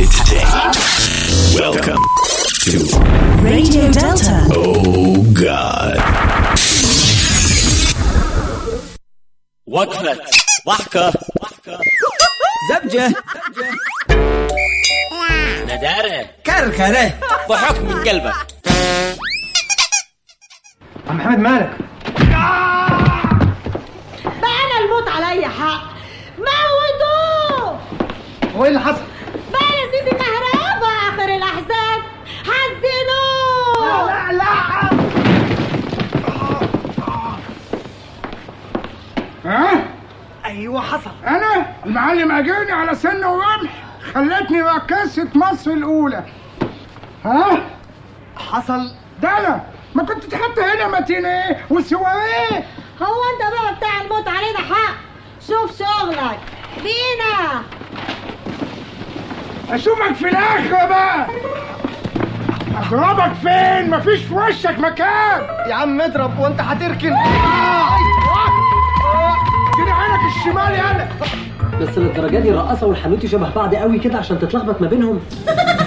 it today. Welcome to Radio Delta. Oh God. وقفة ضحكة زبجة ندارة كركرة ضحك من قلبك عم محمد مالك بقى انا الموت عليا حق موتوه هو ايه اللي حصل بقى يا سيدي كهربا اخر الاحزان حزنوه لا لا ها ايوه حصل انا المعلم اجاني على سن ورمح خلتني رقاصة مصر الاولى ها حصل ده انا ما كنت تحط هنا ماتينيه وسواريه هو انت بقى بتاع الموت علينا حق شوف شغلك بينا اشوفك في الاخر بقى اضربك فين مفيش في وشك مكان يا عم اضرب وانت هتركن اديني عينك الشمال يالا بس للدرجه دي الرقاصه والحانوتي شبه بعض قوي كده عشان تتلخبط ما بينهم